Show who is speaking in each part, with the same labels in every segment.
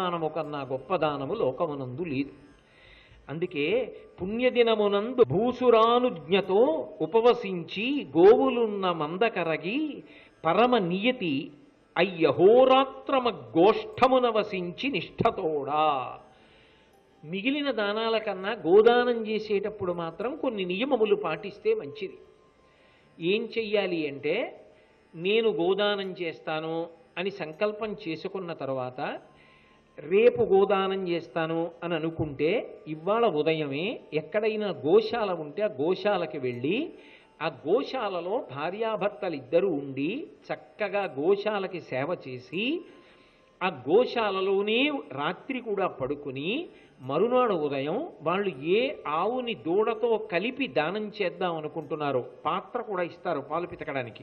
Speaker 1: గోదానము కన్నా గొప్ప దానము లోకమునందు లేదు అందుకే పుణ్యదినమునందు భూసురానుజ్ఞతో ఉపవసించి గోవులున్న మందకరగి పరమ నియతి అయ్యహోరాత్రమ గోష్ఠమున వసించి నిష్ఠతోడా మిగిలిన దానాల కన్నా గోదానం చేసేటప్పుడు మాత్రం కొన్ని నియమములు పాటిస్తే మంచిది ఏం చెయ్యాలి అంటే నేను గోదానం చేస్తాను అని సంకల్పం చేసుకున్న తర్వాత రేపు గోదానం చేస్తాను అని అనుకుంటే ఇవాళ ఉదయమే ఎక్కడైనా గోశాల ఉంటే ఆ గోశాలకి వెళ్ళి ఆ గోశాలలో భార్యాభర్తలు ఇద్దరు ఉండి చక్కగా గోశాలకి సేవ చేసి ఆ గోశాలలోనే రాత్రి కూడా పడుకుని మరునాడు ఉదయం వాళ్ళు ఏ ఆవుని దూడతో కలిపి దానం చేద్దాం అనుకుంటున్నారో పాత్ర కూడా ఇస్తారు పాలు పితకడానికి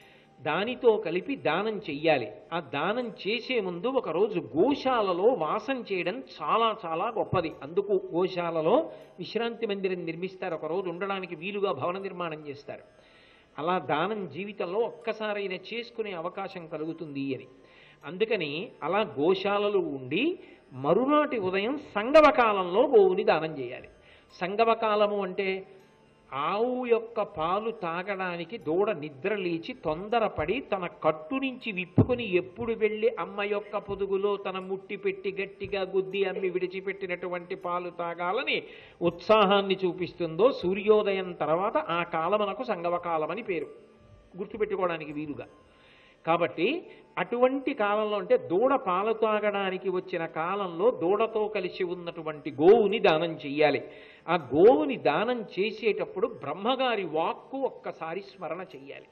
Speaker 1: దానితో కలిపి దానం చెయ్యాలి ఆ దానం చేసే ముందు ఒకరోజు గోశాలలో వాసం చేయడం చాలా చాలా గొప్పది అందుకు గోశాలలో విశ్రాంతి మందిరం నిర్మిస్తారు ఒకరోజు ఉండడానికి వీలుగా భవన నిర్మాణం చేస్తారు అలా దానం జీవితంలో ఒక్కసారైనా చేసుకునే అవకాశం కలుగుతుంది అని అందుకని అలా గోశాలలు ఉండి మరునాటి ఉదయం సంగమ కాలంలో గోవుని దానం చేయాలి సంగమ కాలము అంటే ఆవు యొక్క పాలు తాగడానికి దూడ నిద్ర లేచి తొందరపడి తన కట్టు నుంచి విప్పుకొని ఎప్పుడు వెళ్ళి అమ్మ యొక్క పొదుగులో తన ముట్టి పెట్టి గట్టిగా గుద్ది అమ్మి విడిచిపెట్టినటువంటి పాలు తాగాలని ఉత్సాహాన్ని చూపిస్తుందో సూర్యోదయం తర్వాత ఆ కాలమునకు సంగమ కాలమని పేరు గుర్తుపెట్టుకోవడానికి వీలుగా కాబట్టి అటువంటి కాలంలో అంటే దూడ పాలు తాగడానికి వచ్చిన కాలంలో దూడతో కలిసి ఉన్నటువంటి గోవుని దానం చెయ్యాలి ఆ గోవుని దానం చేసేటప్పుడు బ్రహ్మగారి వాక్కు ఒక్కసారి స్మరణ చెయ్యాలి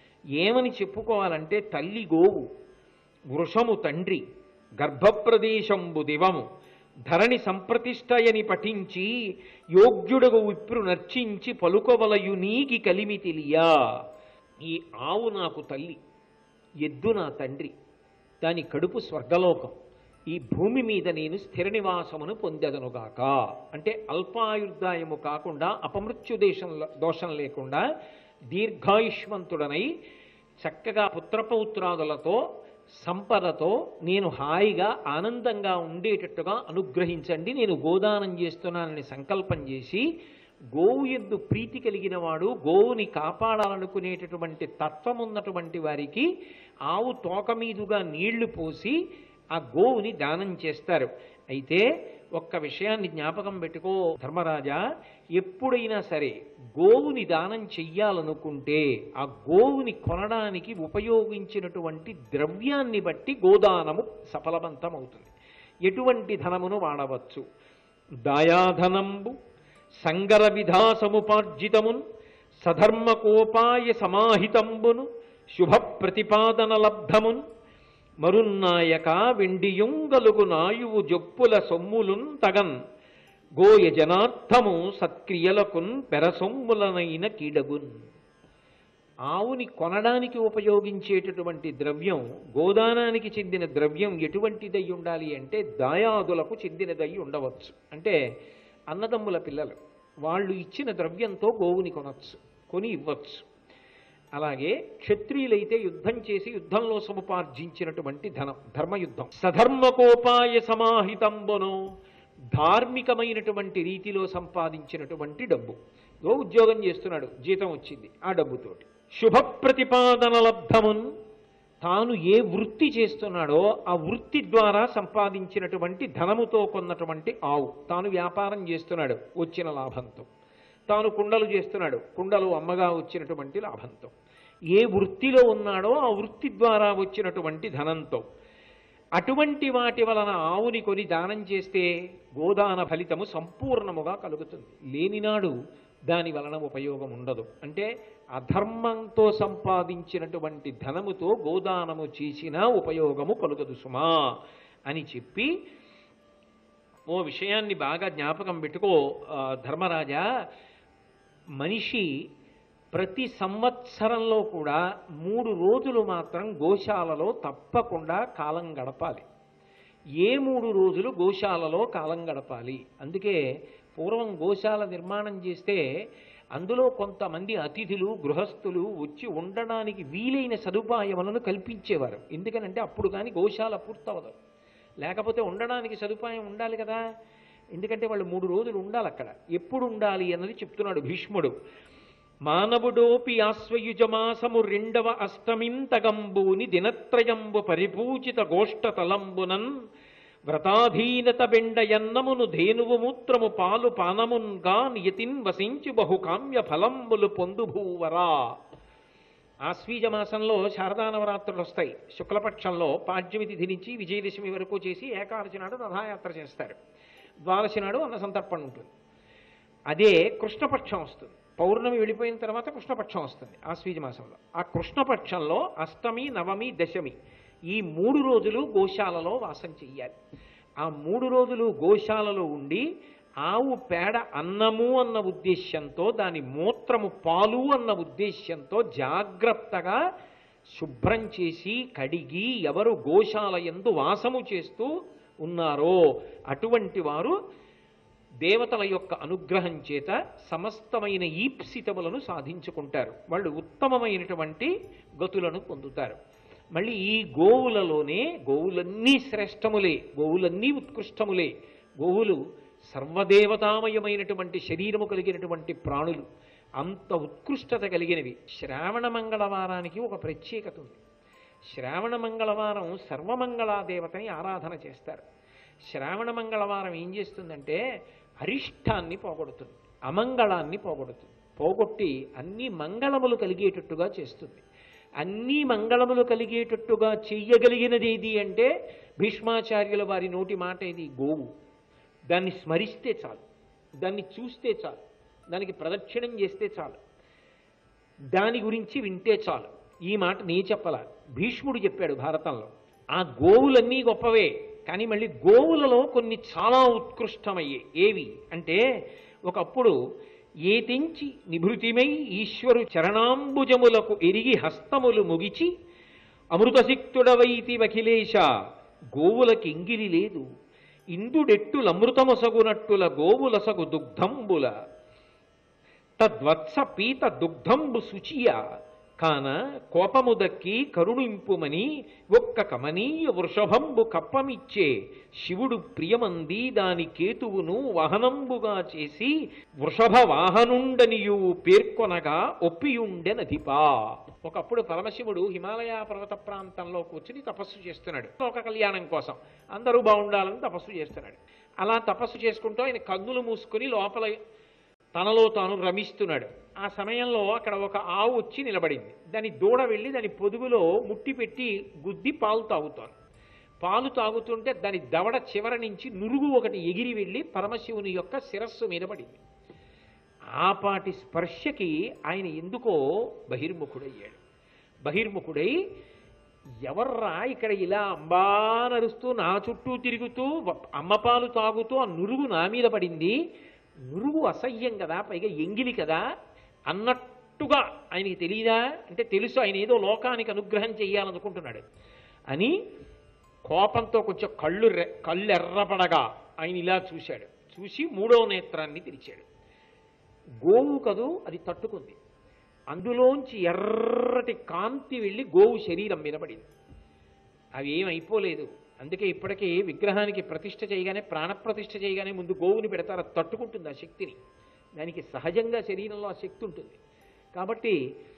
Speaker 1: ఏమని చెప్పుకోవాలంటే తల్లి గోవు వృషము తండ్రి గర్భప్రదేశంబు దివము ధరణి సంప్రతిష్టయని పఠించి యోగ్యుడగు విప్రు నర్చించి పలుకవలయు నీకి కలిమి తెలియా ఈ ఆవు నాకు తల్లి ఎద్దు నా తండ్రి దాని కడుపు స్వర్గలోకం ఈ భూమి మీద నేను స్థిర నివాసమును పొందెదనుగాక అంటే అల్పాయుర్దాయము కాకుండా అపమృత్యు దేశం దోషం లేకుండా దీర్ఘాయుష్మంతుడనై చక్కగా పుత్రపౌత్రాదులతో సంపదతో నేను హాయిగా ఆనందంగా ఉండేటట్టుగా అనుగ్రహించండి నేను గోదానం చేస్తున్నానని సంకల్పం చేసి గోవు ఎందు ప్రీతి కలిగిన వాడు గోవుని కాపాడాలనుకునేటటువంటి తత్వం ఉన్నటువంటి వారికి ఆవు తోక మీదుగా నీళ్లు పోసి ఆ గోవుని దానం చేస్తారు అయితే ఒక్క విషయాన్ని జ్ఞాపకం పెట్టుకో ధర్మరాజా ఎప్పుడైనా సరే గోవుని దానం చెయ్యాలనుకుంటే ఆ గోవుని కొనడానికి ఉపయోగించినటువంటి ద్రవ్యాన్ని బట్టి గోదానము సఫలవంతమవుతుంది ఎటువంటి ధనమును వాడవచ్చు దాయాధనంబు సంగర విధాసముపార్జితమున్ సధర్మకోపాయ సమాహితంబును శుభ ప్రతిపాదన లబ్ధమున్ మరున్నాయక వెండియుంగలుగు నాయువు జొప్పుల సొమ్ములున్ తగన్ గోయ జనార్థము సత్క్రియలకున్ పెరసొమ్ములనైన కీడగున్ ఆవుని కొనడానికి ఉపయోగించేటటువంటి ద్రవ్యం గోదానానికి చెందిన ద్రవ్యం ఎటువంటిదై ఉండాలి అంటే దాయాదులకు చెందినదై ఉండవచ్చు అంటే అన్నదమ్ముల పిల్లలు వాళ్ళు ఇచ్చిన ద్రవ్యంతో గోవుని కొనవచ్చు కొని ఇవ్వచ్చు అలాగే క్షత్రియులైతే యుద్ధం చేసి యుద్ధంలో సముపార్జించినటువంటి ధనం ధర్మయుద్ధం సధర్మకోపాయ సమాహితంబును ధార్మికమైనటువంటి రీతిలో సంపాదించినటువంటి డబ్బు ఓ ఉద్యోగం చేస్తున్నాడు జీతం వచ్చింది ఆ డబ్బుతోటి శుభ ప్రతిపాదన లబ్ధమున్ తాను ఏ వృత్తి చేస్తున్నాడో ఆ వృత్తి ద్వారా సంపాదించినటువంటి ధనముతో కొన్నటువంటి ఆవు తాను వ్యాపారం చేస్తున్నాడు వచ్చిన లాభంతో తాను కుండలు చేస్తున్నాడు కుండలు అమ్మగా వచ్చినటువంటి లాభంతో ఏ వృత్తిలో ఉన్నాడో ఆ వృత్తి ద్వారా వచ్చినటువంటి ధనంతో అటువంటి వాటి వలన ఆవుని కొని దానం చేస్తే గోదాన ఫలితము సంపూర్ణముగా కలుగుతుంది లేనినాడు దాని వలన ఉపయోగం ఉండదు అంటే అధర్మంతో సంపాదించినటువంటి ధనముతో గోదానము చేసినా ఉపయోగము కలుగదు సుమా అని చెప్పి ఓ విషయాన్ని బాగా జ్ఞాపకం పెట్టుకో ఆ, ధర్మరాజా మనిషి ప్రతి సంవత్సరంలో కూడా మూడు రోజులు మాత్రం గోశాలలో తప్పకుండా కాలం గడపాలి ఏ మూడు రోజులు గోశాలలో కాలం గడపాలి అందుకే పూర్వం గోశాల నిర్మాణం చేస్తే అందులో కొంతమంది అతిథులు గృహస్థులు వచ్చి ఉండడానికి వీలైన సదుపాయములను కల్పించేవారు ఎందుకనంటే అప్పుడు కానీ గోశాల పూర్తవదు లేకపోతే ఉండడానికి సదుపాయం ఉండాలి కదా ఎందుకంటే వాళ్ళు మూడు రోజులు ఉండాలి అక్కడ ఎప్పుడు ఉండాలి అన్నది చెప్తున్నాడు భీష్ముడు మానవుడోపి ఆశ్వయుజమాసము రెండవ అష్టమింతగంబుని దినత్రయంబు పరిపూచిత గోష్ఠ తలంబునన్ వ్రతాధీనత బెండయన్నమును ధేనువు మూత్రము పాలు పానమున్గా నియతిన్ వసించి బహుకామ్య ఫలంబులు పొందుభూవరా ఆశ్వీజ మాసంలో శారదా నవరాత్రులు వస్తాయి శుక్లపక్షంలో పాడ్యమి తిథి నుంచి విజయదశమి వరకు చేసి ఏకాదశి నాడు రథయాత్ర చేస్తారు ద్వాదశి నాడు అన్న సంతర్పణ ఉంటుంది అదే కృష్ణపక్షం వస్తుంది పౌర్ణమి వెళ్ళిపోయిన తర్వాత కృష్ణపక్షం వస్తుంది ఆశ్వీజ మాసంలో ఆ కృష్ణపక్షంలో అష్టమి నవమి దశమి ఈ మూడు రోజులు గోశాలలో వాసం చెయ్యాలి ఆ మూడు రోజులు గోశాలలో ఉండి ఆవు పేడ అన్నము అన్న ఉద్దేశ్యంతో దాని మూత్రము పాలు అన్న ఉద్దేశ్యంతో జాగ్రత్తగా శుభ్రం చేసి కడిగి ఎవరు గోశాల ఎందు వాసము చేస్తూ ఉన్నారో అటువంటి వారు దేవతల యొక్క అనుగ్రహం చేత సమస్తమైన ఈప్సితములను సాధించుకుంటారు వాళ్ళు ఉత్తమమైనటువంటి గతులను పొందుతారు మళ్ళీ ఈ గోవులలోనే గోవులన్నీ శ్రేష్టములే గోవులన్నీ ఉత్కృష్టములే గోవులు సర్వదేవతామయమైనటువంటి శరీరము కలిగినటువంటి ప్రాణులు అంత ఉత్కృష్టత కలిగినవి శ్రావణ మంగళవారానికి ఒక ప్రత్యేకత ఉంది శ్రావణ మంగళవారం సర్వమంగళా దేవతని ఆరాధన చేస్తారు శ్రావణ మంగళవారం ఏం చేస్తుందంటే అరిష్టాన్ని పోగొడుతుంది అమంగళాన్ని పోగొడుతుంది పోగొట్టి అన్ని మంగళములు కలిగేటట్టుగా చేస్తుంది అన్ని మంగళములు కలిగేటట్టుగా చెయ్యగలిగినది ఏది అంటే భీష్మాచార్యుల వారి నోటి మాట ఇది గోవు దాన్ని స్మరిస్తే చాలు దాన్ని చూస్తే చాలు దానికి ప్రదక్షిణం చేస్తే చాలు దాని గురించి వింటే చాలు ఈ మాట నీ చెప్పలా భీష్ముడు చెప్పాడు భారతంలో ఆ గోవులన్నీ గొప్పవే కానీ మళ్ళీ గోవులలో కొన్ని చాలా ఉత్కృష్టమయ్యే ఏవి అంటే ఒకప్పుడు ఏతించి నిభృతిమై ఈశ్వరు చరణాంబుజములకు ఎరిగి హస్తములు ముగిచి అమృతసిక్తుడవైతి వఖిలేశ గోవులకి ఇంగిలి లేదు ఇందుడెట్టులమృతమొసగునట్టుల గోవులసగు దుగ్ధంబుల తద్వత్స పీత దుగ్ధంబు శుచియ కాన కోపము దక్కి కరుణింపుమని ఒక్క కమనీయ వృషభంబు కప్పమిచ్చే శివుడు ప్రియమంది దాని కేతువును వాహనంబుగా చేసి వృషభ వాహనుండనియు పేర్కొనగా ఒప్పియుండెనధిపా ఒకప్పుడు పరమశివుడు హిమాలయ పర్వత ప్రాంతంలో కూర్చుని తపస్సు చేస్తున్నాడు లోక కళ్యాణం కోసం అందరూ బాగుండాలని తపస్సు చేస్తున్నాడు అలా తపస్సు చేసుకుంటూ ఆయన కన్నులు మూసుకుని లోపల తనలో తాను రమిస్తున్నాడు ఆ సమయంలో అక్కడ ఒక ఆవు వచ్చి నిలబడింది దాని దూడ వెళ్ళి దాని పొదుగులో ముట్టి పెట్టి గుద్ది పాలు తాగుతాను పాలు తాగుతుంటే దాని దవడ చివర నుంచి నురుగు ఒకటి ఎగిరి వెళ్ళి పరమశివుని యొక్క శిరస్సు మీద పడింది ఆపాటి స్పర్శకి ఆయన ఎందుకో బహిర్ముఖుడయ్యాడు బహిర్ముఖుడై ఎవర్రా ఇక్కడ ఇలా అంబా నరుస్తూ నా చుట్టూ తిరుగుతూ వ- అమ్మ పాలు తాగుతూ ఆ నురుగు నా మీద పడింది నురుగు అసహ్యం కదా పైగా ఎంగిలి కదా అన్నట్టుగా ఆయనకి తెలియదా అంటే తెలుసు ఆయన ఏదో లోకానికి అనుగ్రహం చెయ్యాలనుకుంటున్నాడు అని కోపంతో కొంచెం కళ్ళు రె కళ్ళు ఎర్రపడగా ఆయన ఇలా చూశాడు చూసి మూడో నేత్రాన్ని తెరిచాడు గోవు కదూ అది తట్టుకుంది అందులోంచి ఎర్రటి కాంతి వెళ్ళి గోవు శరీరం మీద పడింది అవి ఏం అయిపోలేదు అందుకే ఇప్పటికీ విగ్రహానికి ప్రతిష్ఠ చేయగానే ప్రాణప్రతిష్ఠ చేయగానే ముందు గోవుని పెడతారు అది తట్టుకుంటుంది ఆ శక్తిని దానికి సహజంగా శరీరంలో ఆ శక్తి ఉంటుంది కాబట్టి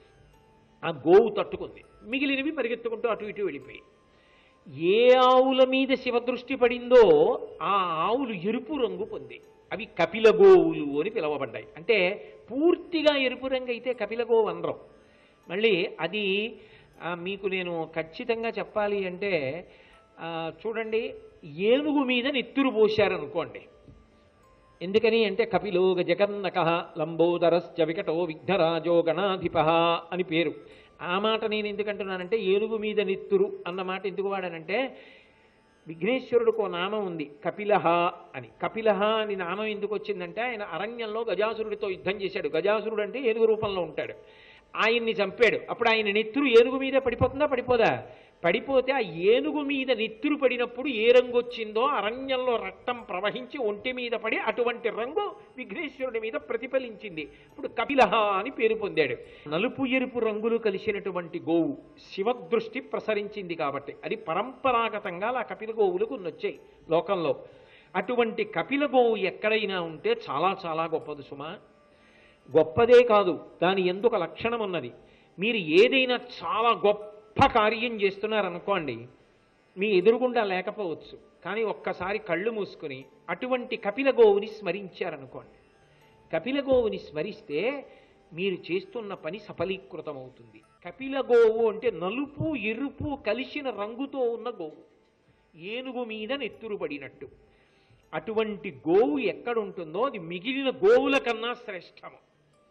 Speaker 1: ఆ గోవు తట్టుకుంది మిగిలినవి పరిగెత్తుకుంటూ అటు ఇటు వెళ్ళిపోయి ఏ ఆవుల మీద శివదృష్టి పడిందో ఆ ఆవులు ఎరుపు రంగు పొంది అవి కపిల గోవులు అని పిలువబడ్డాయి అంటే పూర్తిగా ఎరుపు రంగు అయితే కపిల గోవు అనరు మళ్ళీ అది ఆ, మీకు నేను ఖచ్చితంగా చెప్పాలి అంటే ఆ, చూడండి ఏనుగు మీద నెత్తురు పోశారనుకోండి ఎందుకని అంటే కపిలో గజకర్ణక లంబోదరశ్చ వికటో విఘ్నరాజో గణాధిప అని పేరు ఆ మాట నేను ఎందుకంటున్నానంటే ఏనుగు మీద నెత్తురు అన్న మాట ఎందుకు వాడానంటే విఘ్నేశ్వరుడికి ఓ నామం ఉంది కపిలహ అని కపిలహ అని నామం ఎందుకు వచ్చిందంటే ఆయన అరణ్యంలో గజాసురుడితో యుద్ధం చేశాడు గజాసురుడు అంటే ఏనుగు రూపంలో ఉంటాడు ఆయన్ని చంపాడు అప్పుడు ఆయన నెత్తురు ఏనుగు మీద పడిపోతుందా పడిపోదా పడిపోతే ఆ ఏనుగు మీద నెత్తురు పడినప్పుడు ఏ రంగు వచ్చిందో అరణ్యంలో రక్తం ప్రవహించి ఒంటి మీద పడి అటువంటి రంగు విఘ్నేశ్వరుడి మీద ప్రతిఫలించింది ఇప్పుడు కపిలహ అని పేరు పొందాడు నలుపు ఎరుపు రంగులు కలిసినటువంటి గోవు శివదృష్టి ప్రసరించింది కాబట్టి అది పరంపరాగతంగా ఆ కపిల గోవులకు వచ్చాయి లోకంలో అటువంటి కపిల గోవు ఎక్కడైనా ఉంటే చాలా చాలా గొప్పది సుమా గొప్పదే కాదు దాని ఎందుకు లక్షణం ఉన్నది మీరు ఏదైనా చాలా గొప్ప కార్యం చేస్తున్నారనుకోండి మీ ఎదురుగుండా లేకపోవచ్చు కానీ ఒక్కసారి కళ్ళు మూసుకుని అటువంటి కపిల గోవుని స్మరించారనుకోండి కపిల గోవుని స్మరిస్తే మీరు చేస్తున్న పని సఫలీకృతమవుతుంది కపిల గోవు అంటే నలుపు ఎరుపు కలిసిన రంగుతో ఉన్న గోవు ఏనుగు మీద నెత్తురుపడినట్టు అటువంటి గోవు ఎక్కడుంటుందో అది మిగిలిన గోవుల కన్నా శ్రేష్టము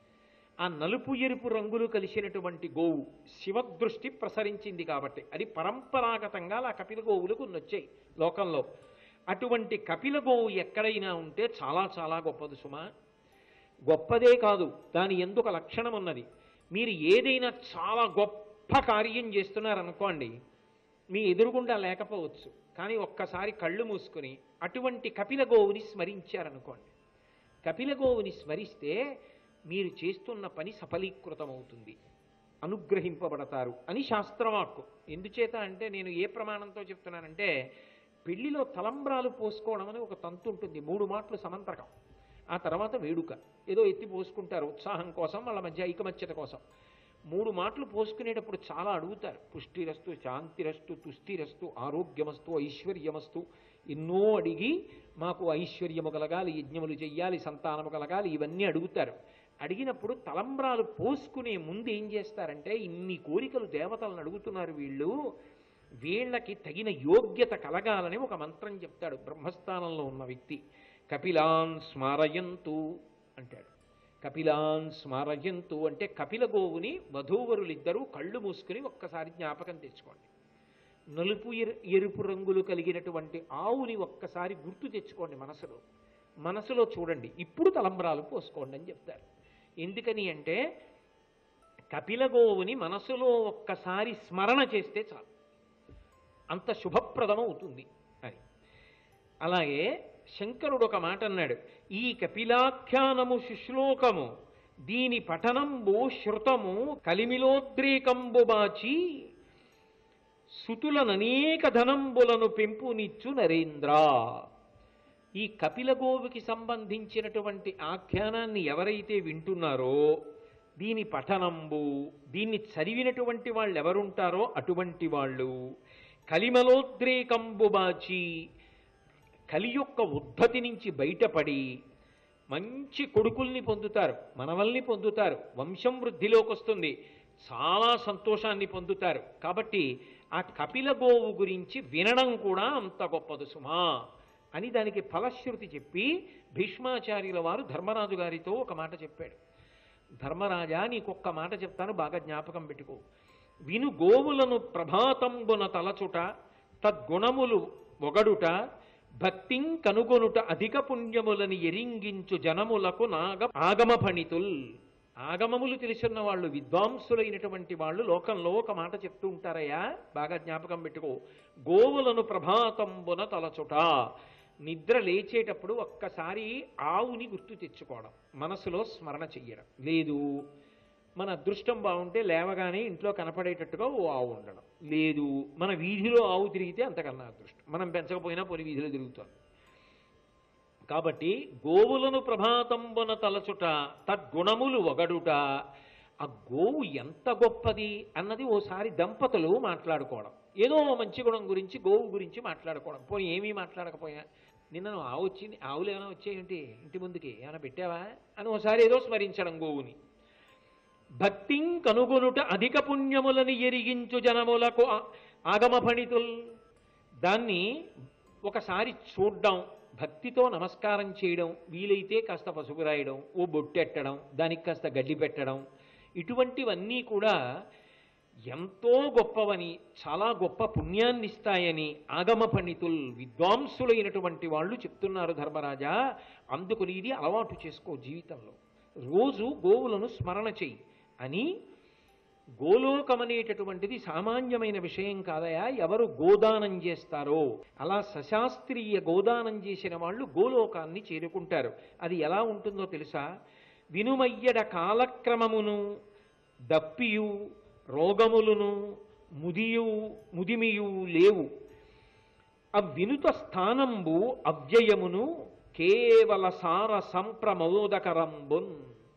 Speaker 1: ఆ నలుపు ఎరుపు రంగులు కలిసినటువంటి గోవు శివదృష్టి ప్రసరించింది కాబట్టి అది పరంపరాగతంగా ఆ కపిల గోవులకు వచ్చాయి లోకంలో అటువంటి కపిల గోవు ఎక్కడైనా ఉంటే చాలా చాలా గొప్పది సుమా గొప్పదే కాదు దాని ఎందుకు లక్షణం ఉన్నది మీరు ఏదైనా చాలా గొప్ప కార్యం చేస్తున్నారనుకోండి మీ ఎదురుగుండా లేకపోవచ్చు కానీ ఒక్కసారి కళ్ళు మూసుకుని అటువంటి కపిల గోవుని స్మరించారనుకోండి కపిల గోవుని స్మరిస్తే మీరు చేస్తున్న పని సఫలీకృతమవుతుంది అనుగ్రహింపబడతారు అని శాస్త్రవాక్కు ఎందుచేత అంటే నేను ఏ ప్రమాణంతో చెప్తున్నానంటే పెళ్లిలో తలంబ్రాలు పోసుకోవడం అని ఒక తంతు ఉంటుంది మూడు మాటలు సమంత్రకం ఆ తర్వాత వేడుక ఏదో ఎత్తి పోసుకుంటారు ఉత్సాహం కోసం వాళ్ళ మధ్య ఐకమత్యత కోసం మూడు మాటలు పోసుకునేటప్పుడు చాలా అడుగుతారు పుష్టిరస్తు శాంతిరస్తు తుష్టిరస్తు ఆరోగ్యమస్తు ఐశ్వర్యమస్తు ఎన్నో అడిగి మాకు ఐశ్వర్యము కలగాలి యజ్ఞములు చెయ్యాలి సంతానము కలగాలి ఇవన్నీ అడుగుతారు అడిగినప్పుడు తలంబ్రాలు పోసుకునే ముందు ఏం చేస్తారంటే ఇన్ని కోరికలు దేవతలను అడుగుతున్నారు వీళ్ళు వీళ్ళకి తగిన యోగ్యత కలగాలని ఒక మంత్రం చెప్తాడు బ్రహ్మస్థానంలో ఉన్న వ్యక్తి కపిలాన్ స్మారయంతు అంటాడు కపిలాన్ స్మారయంతు అంటే కపిల గోవుని వధూవరులిద్దరూ కళ్ళు మూసుకుని ఒక్కసారి జ్ఞాపకం తెచ్చుకోండి నలుపు ఎరు ఎరుపు రంగులు కలిగినటువంటి ఆవుని ఒక్కసారి గుర్తు తెచ్చుకోండి మనసులో మనసులో చూడండి ఇప్పుడు తలంబ్రాలు పోసుకోండి అని చెప్తారు ఎందుకని అంటే కపిల గోవుని మనసులో ఒక్కసారి స్మరణ చేస్తే చాలు అంత శుభప్రదం అవుతుంది అని అలాగే శంకరుడు ఒక మాట అన్నాడు ఈ కపిలాఖ్యానము శుశ్లోకము దీని పఠనంబు శృతము కలిమిలోద్రేకంబు బాచి సుతులననేక ధనంబులను పెంపునిచ్చు నరేంద్ర ఈ కపిల గోవుకి సంబంధించినటువంటి ఆఖ్యానాన్ని ఎవరైతే వింటున్నారో దీని పఠనంబు దీన్ని చదివినటువంటి వాళ్ళు ఎవరుంటారో అటువంటి వాళ్ళు కలిమలోద్రేకంబు బాచి కలి యొక్క ఉద్ధతి నుంచి బయటపడి మంచి కొడుకుల్ని పొందుతారు మనవల్ని పొందుతారు వంశం వృద్ధిలోకి వస్తుంది చాలా సంతోషాన్ని పొందుతారు కాబట్టి ఆ కపిల గోవు గురించి వినడం కూడా అంత గొప్పదు సుమా అని దానికి ఫలశ్రుతి చెప్పి భీష్మాచార్యుల వారు ధర్మరాజు గారితో ఒక మాట చెప్పాడు ధర్మరాజా నీకొక్క మాట చెప్తాను బాగా జ్ఞాపకం పెట్టుకో విను గోవులను ప్రభాతంబున తలచుట తద్గుణములు ఒగడుట భక్తిం కనుగొనుట అధిక పుణ్యములని ఎరింగించు జనములకు నాగ ఆగమ ఫణితుల్ ఆగమములు తెలిసిన వాళ్ళు విద్వాంసులైనటువంటి వాళ్ళు లోకంలో ఒక మాట చెప్తూ ఉంటారయ్యా బాగా జ్ఞాపకం పెట్టుకో గోవులను ప్రభాతంబున తలచుట నిద్ర లేచేటప్పుడు ఒక్కసారి ఆవుని గుర్తు తెచ్చుకోవడం మనసులో స్మరణ చెయ్యడం లేదు మన అదృష్టం బాగుంటే లేవగానే ఇంట్లో కనపడేటట్టుగా ఓ ఆవు ఉండడం లేదు మన వీధిలో ఆవు తిరిగితే అంతకన్నా అదృష్టం మనం పెంచకపోయినా పోని వీధిలో తిరుగుతాం కాబట్టి గోవులను ప్రభాతంబున తలచుట తద్గుణములు ఒగడుట ఆ గోవు ఎంత గొప్పది అన్నది ఓసారి దంపతులు మాట్లాడుకోవడం ఏదో మంచి గుణం గురించి గోవు గురించి మాట్లాడుకోవడం పోయి ఏమీ మాట్లాడకపోయా నిన్న నువ్వు ఆవు వచ్చింది ఆవులు ఏమైనా వచ్చాయేంటి ఇంటి ముందుకి ఏమైనా పెట్టావా అని ఒకసారి ఏదో స్మరించడం గోవుని భక్తిం కనుగొనుట అధిక పుణ్యములని ఎరిగించు జనములకు ఆ- ఆగమ ఫణితుల్ దాన్ని ఒకసారి చూడ్డం భక్తితో నమస్కారం చేయడం వీలైతే కాస్త పసుపు రాయడం ఓ బొట్టెట్టడం దానికి కాస్త గడ్డి పెట్టడం ఇటువంటివన్నీ కూడా ఎంతో గొప్పవని చాలా గొప్ప పుణ్యాన్ని ఇస్తాయని ఆగమ పండితులు విద్వాంసులైనటువంటి వాళ్ళు చెప్తున్నారు ధర్మరాజా అందుకుని ఇది అలవాటు చేసుకో జీవితంలో రోజు గోవులను స్మరణ చెయ్యి అని గోలోకం అనేటటువంటిది సామాన్యమైన విషయం కాదయా ఎవరు గోదానం చేస్తారో అలా సశాస్త్రీయ గోదానం చేసిన వాళ్ళు గోలోకాన్ని చేరుకుంటారు అది ఎలా ఉంటుందో తెలుసా వినుమయ్యడ కాలక్రమమును దప్పియు రోగములను ముదియు ముదిమియు లేవు అవ్వినుత స్థానంబు అవ్యయమును కేవల సార సంప్రమోదకరంబున్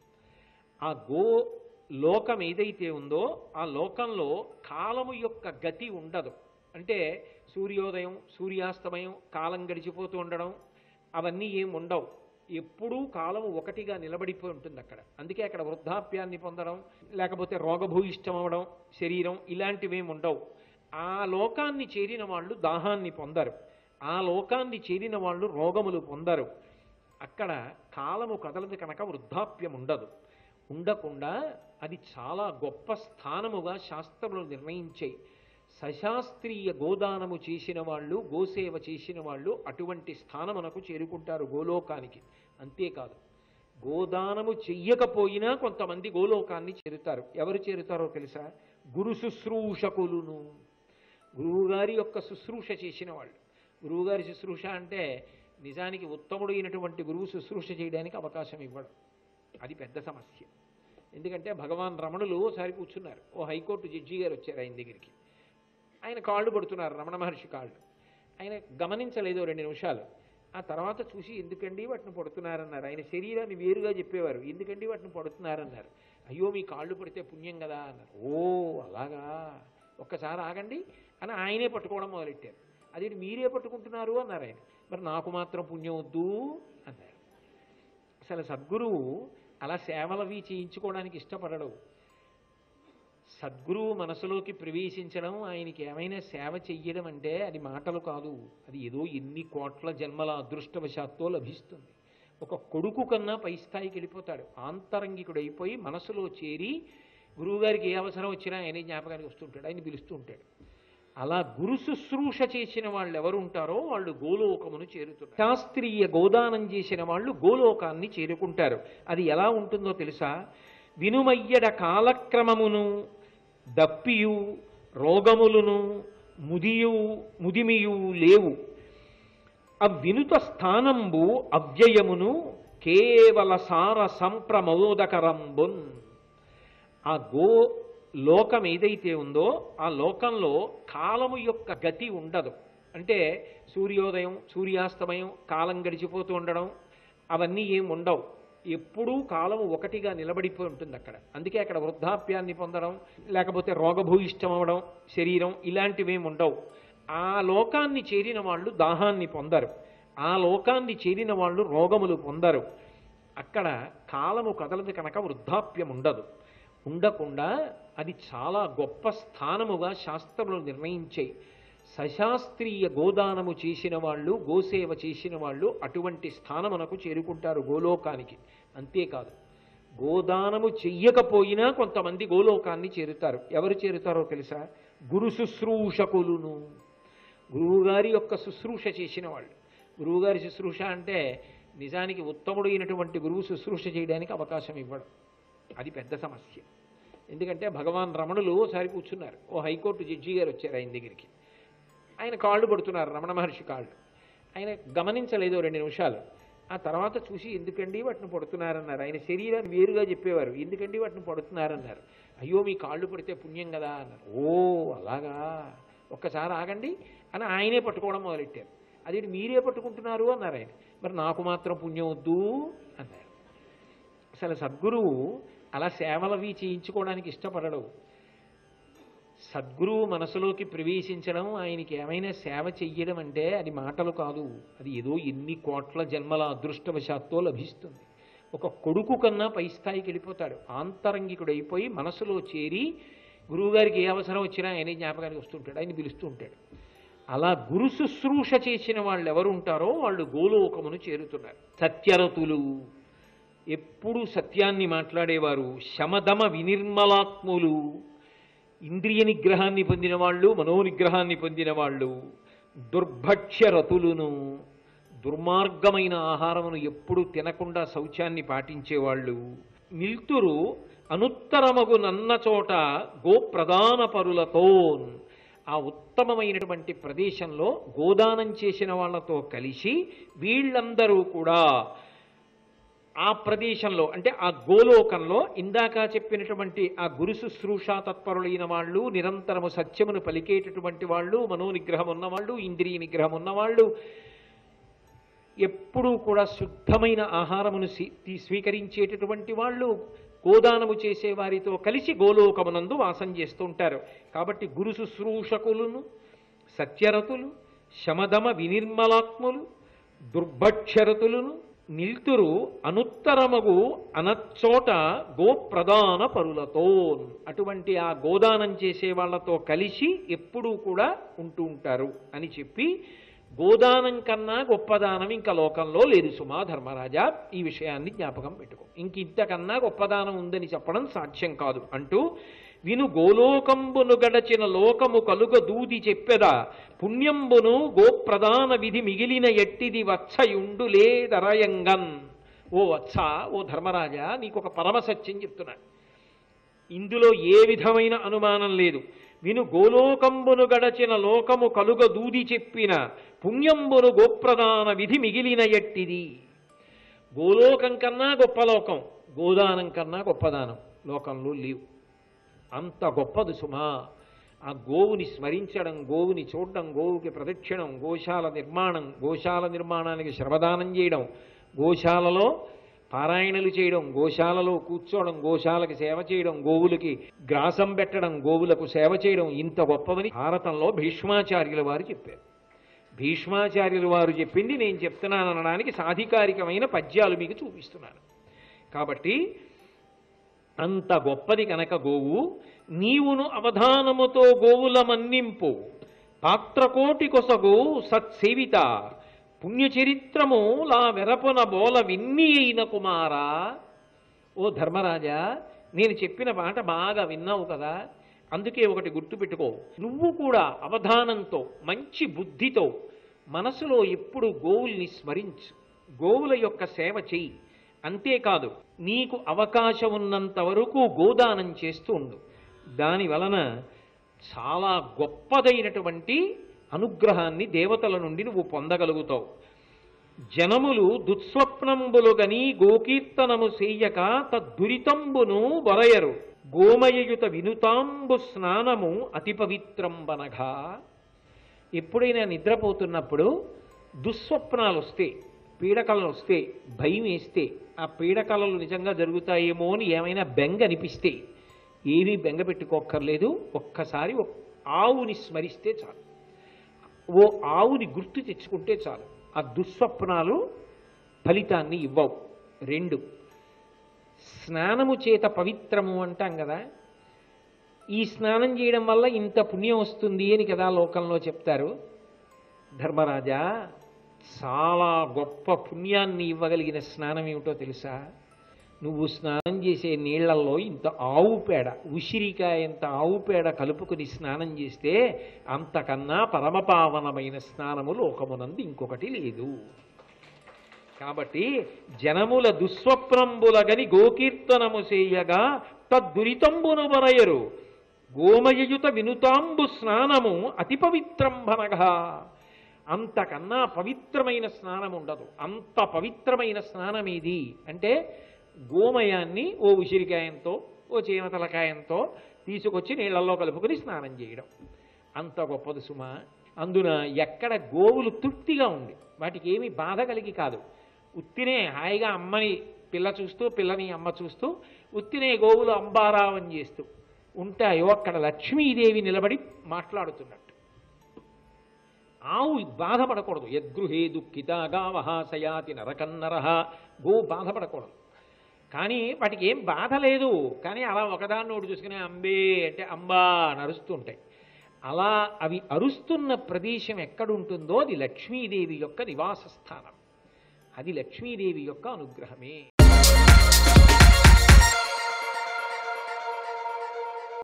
Speaker 1: ఆ గో లోకం ఏదైతే ఉందో ఆ లోకంలో కాలము యొక్క గతి ఉండదు అంటే సూర్యోదయం సూర్యాస్తమయం కాలం గడిచిపోతూ ఉండడం అవన్నీ ఏం ఉండవు ఎప్పుడూ కాలము ఒకటిగా నిలబడిపోయి ఉంటుంది అక్కడ అందుకే అక్కడ వృద్ధాప్యాన్ని పొందడం లేకపోతే రోగభూయిష్టం అవడం శరీరం ఇలాంటివేం ఉండవు ఆ లోకాన్ని చేరిన వాళ్ళు దాహాన్ని పొందరు ఆ లోకాన్ని చేరిన వాళ్ళు రోగములు పొందరు అక్కడ కాలము కదలదు కనుక వృద్ధాప్యం ఉండదు ఉండకుండా అది చాలా గొప్ప స్థానముగా శాస్త్రములు నిర్ణయించాయి సశాస్త్రీయ గోదానము చేసిన వాళ్ళు గోసేవ చేసిన వాళ్ళు అటువంటి స్థానమునకు చేరుకుంటారు గోలోకానికి అంతేకాదు గోదానము చెయ్యకపోయినా కొంతమంది గోలోకాన్ని చేరుతారు ఎవరు చేరుతారో తెలుసా గురు శుశ్రూషకులును గురువుగారి యొక్క శుశ్రూష చేసిన వాళ్ళు గురువుగారి శుశ్రూష అంటే నిజానికి ఉత్తముడైనటువంటి గురువు శుశ్రూష చేయడానికి అవకాశం ఇవ్వడం అది పెద్ద సమస్య ఎందుకంటే భగవాన్ రమణులు ఒకసారి కూర్చున్నారు ఓ హైకోర్టు జడ్జి గారు వచ్చారు ఆయన దగ్గరికి ఆయన కాళ్ళు పడుతున్నారు రమణ మహర్షి కాళ్ళు ఆయన గమనించలేదు రెండు నిమిషాలు ఆ తర్వాత చూసి ఎందుకండి వాటిని పడుతున్నారన్నారు ఆయన శరీరాన్ని వేరుగా చెప్పేవారు ఎందుకండి వాటిని పడుతున్నారన్నారు అయ్యో మీ కాళ్ళు పడితే పుణ్యం కదా అన్నారు ఓ అలాగా ఒక్కసారి ఆగండి అని ఆయనే పట్టుకోవడం మొదలెట్టారు అది మీరే పట్టుకుంటున్నారు అన్నారు ఆయన మరి నాకు మాత్రం పుణ్యం వద్దు అన్నారు అసలు సద్గురువు అలా సేవలవి చేయించుకోవడానికి ఇష్టపడడు సద్గురువు మనసులోకి ప్రవేశించడం ఆయనకి ఏమైనా సేవ చెయ్యడం అంటే అది మాటలు కాదు అది ఏదో ఎన్ని కోట్ల జన్మల అదృష్టవశాత్తో లభిస్తుంది ఒక కొడుకు కన్నా పై స్థాయికి వెళ్ళిపోతాడు ఆంతరంగికుడు అయిపోయి మనసులో చేరి గురువుగారికి ఏ అవసరం వచ్చినా ఆయనే జ్ఞాపకానికి వస్తుంటాడు ఆయన పిలుస్తూ ఉంటాడు అలా గురు శుశ్రూష చేసిన వాళ్ళు ఎవరు ఉంటారో వాళ్ళు గోలోకమును చేరుతారు శాస్త్రీయ గోదానం చేసిన వాళ్ళు గోలోకాన్ని చేరుకుంటారు అది ఎలా ఉంటుందో తెలుసా వినుమయ్యడ కాలక్రమమును దప్పియు రోగములను ముదియు ముదిమియు లేవు అవ్వినుత స్థానంబు అవ్యయమును కేవల సార సంప్రమోదకరంబున్ ఆ గో లోకం ఏదైతే ఉందో ఆ లోకంలో కాలము యొక్క గతి ఉండదు అంటే సూర్యోదయం సూర్యాస్తమయం కాలం గడిచిపోతూ ఉండడం అవన్నీ ఏం ఉండవు ఎప్పుడూ కాలము ఒకటిగా నిలబడిపోయి ఉంటుంది అక్కడ అందుకే అక్కడ వృద్ధాప్యాన్ని పొందడం లేకపోతే రోగభూయిష్టం అవడం శరీరం ఇలాంటివేం ఉండవు ఆ లోకాన్ని చేరిన వాళ్ళు దాహాన్ని పొందరు ఆ లోకాన్ని చేరిన వాళ్ళు రోగములు పొందరు అక్కడ కాలము కదలదు కనుక వృద్ధాప్యం ఉండదు ఉండకుండా అది చాలా గొప్ప స్థానముగా శాస్త్రములు నిర్ణయించాయి సశాస్త్రీయ గోదానము చేసిన వాళ్ళు గోసేవ చేసిన వాళ్ళు అటువంటి స్థానమునకు చేరుకుంటారు గోలోకానికి అంతేకాదు గోదానము చెయ్యకపోయినా కొంతమంది గోలోకాన్ని చేరుతారు ఎవరు చేరుతారో తెలుసా గురు శుశ్రూషకులును గురువుగారి యొక్క శుశ్రూష చేసిన వాళ్ళు గురువుగారి శుశ్రూష అంటే నిజానికి ఉత్తముడైనటువంటి గురువు శుశ్రూష చేయడానికి అవకాశం ఇవ్వడం అది పెద్ద సమస్య ఎందుకంటే భగవాన్ రమణులు ఒకసారి కూర్చున్నారు ఓ హైకోర్టు జడ్జి గారు వచ్చారు ఆయన దగ్గరికి ఆయన కాళ్ళు పడుతున్నారు రమణ మహర్షి కాళ్ళు ఆయన గమనించలేదు రెండు నిమిషాలు ఆ తర్వాత చూసి ఎందుకండి వాటిని పడుతున్నారన్నారు ఆయన శరీరాన్ని వేరుగా చెప్పేవారు ఎందుకండి వాటిని పడుతున్నారన్నారు అయ్యో మీ కాళ్ళు పడితే పుణ్యం కదా అన్నారు ఓ అలాగా ఒక్కసారి ఆగండి అని ఆయనే పట్టుకోవడం మొదలెట్టారు అది మీరే పట్టుకుంటున్నారు అన్నారు ఆయన మరి నాకు మాత్రం పుణ్యం వద్దు అన్నారు అసలు సద్గురువు అలా సేవలవి చేయించుకోవడానికి ఇష్టపడడు సద్గురువు మనసులోకి ప్రవేశించడం ఆయనకి ఏమైనా సేవ చెయ్యడం అంటే అది మాటలు కాదు అది ఏదో ఎన్ని కోట్ల జన్మల అదృష్టవశాత్తో లభిస్తుంది ఒక కొడుకు కన్నా పై స్థాయికి వెళ్ళిపోతాడు ఆంతరంగికుడు అయిపోయి మనసులో చేరి గురువుగారికి ఏ అవసరం వచ్చినా ఆయనే జ్ఞాపకానికి వస్తుంటాడు ఆయన పిలుస్తూ ఉంటాడు అలా గురు శుశ్రూష చేసిన వాళ్ళు ఎవరు ఉంటారో వాళ్ళు గోలోకమును చేరుతున్నారు సత్యరతులు ఎప్పుడు సత్యాన్ని మాట్లాడేవారు శమదమ వినిర్మలాత్ములు ఇంద్రియ నిగ్రహాన్ని పొందిన వాళ్ళు మనోనిగ్రహాన్ని పొందిన వాళ్ళు దుర్భక్ష్య రతులును దుర్మార్గమైన ఆహారమును ఎప్పుడు తినకుండా శౌచాన్ని పాటించేవాళ్ళు మిల్తురు అనుత్తరమగు నన్న చోట గో ప్రధాన పరులతో ఆ ఉత్తమమైనటువంటి ప్రదేశంలో గోదానం చేసిన వాళ్ళతో కలిసి వీళ్ళందరూ కూడా ఆ ప్రదేశంలో అంటే ఆ గోలోకంలో ఇందాక చెప్పినటువంటి ఆ గురు శుశ్రూష తత్పరులైన వాళ్ళు నిరంతరము సత్యమును పలికేటటువంటి వాళ్ళు మనోనిగ్రహం ఉన్నవాళ్ళు ఇంద్రియ నిగ్రహం ఉన్నవాళ్ళు ఎప్పుడూ కూడా శుద్ధమైన ఆహారమును స్వీ- తీ- స్వీకరించేటటువంటి వాళ్ళు గోదానము చేసే వారితో కలిసి గోలోకమునందు వాసం చేస్తూ ఉంటారు కాబట్టి గురు శుశ్రూషకులను సత్యరతులు శమదమ వినిర్మలాత్ములు దుర్భక్షరతులను నిల్తురు అనుత్తరమగు అనచ్చోట గోప్రధాన పరులతో అటువంటి ఆ గోదానం చేసే వాళ్ళతో కలిసి ఎప్పుడూ కూడా ఉంటూ ఉంటారు అని చెప్పి గోదానం కన్నా గొప్పదానం ఇంకా లోకంలో లేదు సుమా ధర్మరాజా ఈ విషయాన్ని జ్ఞాపకం పెట్టుకో ఇంక ఇంతకన్నా గొప్పదానం ఉందని చెప్పడం సాధ్యం కాదు అంటూ విను గోలోకంబును గడచిన లోకము కలుగ దూది చెప్పెదా పుణ్యంబును గోప్రధాన విధి మిగిలిన ఎట్టిది వచ్చయుండు లేదరయంగన్ ఓ వత్స ఓ ధర్మరాజా నీకు ఒక పరమసత్యం చెప్తున్నా ఇందులో ఏ విధమైన అనుమానం లేదు విను గోలోకంబును గడచిన లోకము కలుగ దూది చెప్పిన పుణ్యంబును గోప్రధాన విధి మిగిలిన ఎట్టిది గోలోకం కన్నా గొప్ప లోకం గోదానం కన్నా గొప్పదానం లోకంలో లేవు అంత గొప్పది సుమా ఆ గోవుని స్మరించడం గోవుని చూడడం గోవుకి ప్రదక్షిణం గోశాల నిర్మాణం గోశాల నిర్మాణానికి శ్రమదానం చేయడం గోశాలలో పారాయణలు చేయడం గోశాలలో కూర్చోవడం గోశాలకి సేవ చేయడం గోవులకి గ్రాసం పెట్టడం గోవులకు సేవ చేయడం ఇంత గొప్పదని భారతంలో భీష్మాచార్యుల వారు చెప్పారు భీష్మాచార్యుల వారు చెప్పింది నేను చెప్తున్నాను అనడానికి సాధికారికమైన పద్యాలు మీకు చూపిస్తున్నాను కాబట్టి అంత గొప్పది కనుక గోవు నీవును అవధానముతో గోవుల మన్నింపు పాత్రకోటి కొసగు సత్సేవిత పుణ్యచరిత్రము లా వెరపున బోల విన్ని అయిన కుమారా ఓ ధర్మరాజా నేను చెప్పిన మాట బాగా విన్నావు కదా అందుకే ఒకటి గుర్తుపెట్టుకో నువ్వు కూడా అవధానంతో మంచి బుద్ధితో మనసులో ఎప్పుడు గోవుల్ని స్మరించు గోవుల యొక్క సేవ చెయ్యి అంతేకాదు నీకు అవకాశం ఉన్నంత వరకు గోదానం చేస్తూ ఉండు దాని వలన చాలా గొప్పదైనటువంటి అనుగ్రహాన్ని దేవతల నుండి నువ్వు పొందగలుగుతావు జనములు దుస్వప్నంబులు గని గోకీర్తనము సేయక తద్దురితంబును బొరయరు గోమయయుత వినుతాంబు స్నానము అతి పవిత్రంబనగా ఎప్పుడైనా నిద్రపోతున్నప్పుడు దుస్వప్నాలు వస్తే పీడకలలు వస్తే భయం వేస్తే ఆ పీడకలలు నిజంగా జరుగుతాయేమో అని ఏమైనా బెంగ అనిపిస్తే ఏమీ బెంగ పెట్టుకోక్కర్లేదు ఒక్కసారి ఒక ఆవుని స్మరిస్తే చాలు ఓ ఆవుని గుర్తు తెచ్చుకుంటే చాలు ఆ దుస్వప్నాలు ఫలితాన్ని ఇవ్వవు రెండు స్నానము చేత పవిత్రము అంటాం కదా ఈ స్నానం చేయడం వల్ల ఇంత పుణ్యం వస్తుంది అని కదా లోకంలో చెప్తారు ధర్మరాజా చాలా గొప్ప పుణ్యాన్ని ఇవ్వగలిగిన స్నానం ఏమిటో తెలుసా నువ్వు స్నానం చేసే నీళ్లలో ఇంత ఆవు పేడ ఉసిరికాయంత ఆవు పేడ కలుపుకుని స్నానం చేస్తే అంతకన్నా పరమపావనమైన స్నానము లోకమునందు ఇంకొకటి లేదు కాబట్టి జనముల దుస్వప్నంబులగని గోకీర్తనము చేయగా తద్దురితంబును బరయరు గోమయయుత వినుతాంబు స్నానము అతి పవిత్రంభనగా అంతకన్నా పవిత్రమైన స్నానం ఉండదు అంత పవిత్రమైన స్నానం ఇది అంటే గోమయాన్ని ఓ ఉసిరికాయంతో ఓ చీమతలకాయంతో తీసుకొచ్చి నీళ్లలో కలుపుకొని స్నానం చేయడం అంత గొప్పది సుమ అందున ఎక్కడ గోవులు తృప్తిగా ఉంది వాటికి ఏమీ బాధ కలిగి కాదు ఉత్తినే హాయిగా అమ్మని పిల్ల చూస్తూ పిల్లని అమ్మ చూస్తూ ఉత్తినే గోవులు అంబారావం చేస్తూ ఉంటాయో అక్కడ లక్ష్మీదేవి నిలబడి మాట్లాడుతున్నట్టు ఆవు బాధపడకూడదు యద్గృహే దుఃఖిత గావహ సయాతి నరకన్నరహ గో బాధపడకూడదు కానీ వాటికి ఏం బాధ లేదు కానీ అలా ఒకదాన్ని ఒకటి చూసుకుని అంబే అంటే అంబా అని అరుస్తుంటాయి అలా అవి అరుస్తున్న ప్రదేశం ఎక్కడుంటుందో అది లక్ష్మీదేవి యొక్క నివాస స్థానం అది లక్ష్మీదేవి యొక్క అనుగ్రహమే